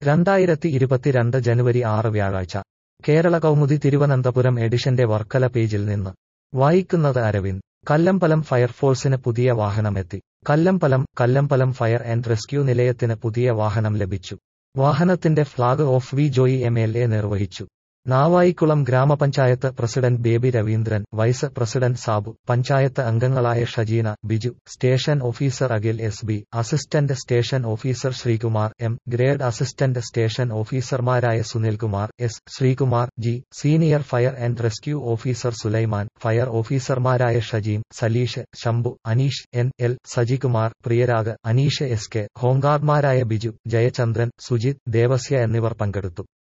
രണ്ടായിരത്തി ഇരുപത്തിരണ്ട് ജനുവരി ആറ് വ്യാഴാഴ്ച കേരള കൗമുദി തിരുവനന്തപുരം എഡിഷന്റെ വർക്കല പേജിൽ നിന്ന് വായിക്കുന്നത് അരവിന്ദ് കല്ലമ്പലം ഫയർഫോഴ്സിന് പുതിയ വാഹനമെത്തി Kallambalam Kallambalam fire and rescue നിലയത്തിന് പുതിയ വാഹനം ലഭിച്ചു വാഹനത്തിന്റെ flag off V Joy M L A നിർവഹിച്ചു Navaikulam grama panchayat president Baby Raveendran vice president Sabu panchayat അംഗങ്ങളായ Shajeena Biju station officer Akhil S B assistant station officer Sreekumar M grade assistant station ഓഫീസർമാരായ Sunilkumar S Sreekumar G senior fire and rescue officer Sulaiman fire ഓഫീസർമാരായ Shajeem Saleesh Shambhu Aneesh N L Sajikumar Priyarag Aneesh S K ഹോംഗാർഡ്മാരായ ബിജു ജയചന്ദ്രൻ സുജിത് ദേവസ്യ എന്നിവർ പങ്കെടുത്തു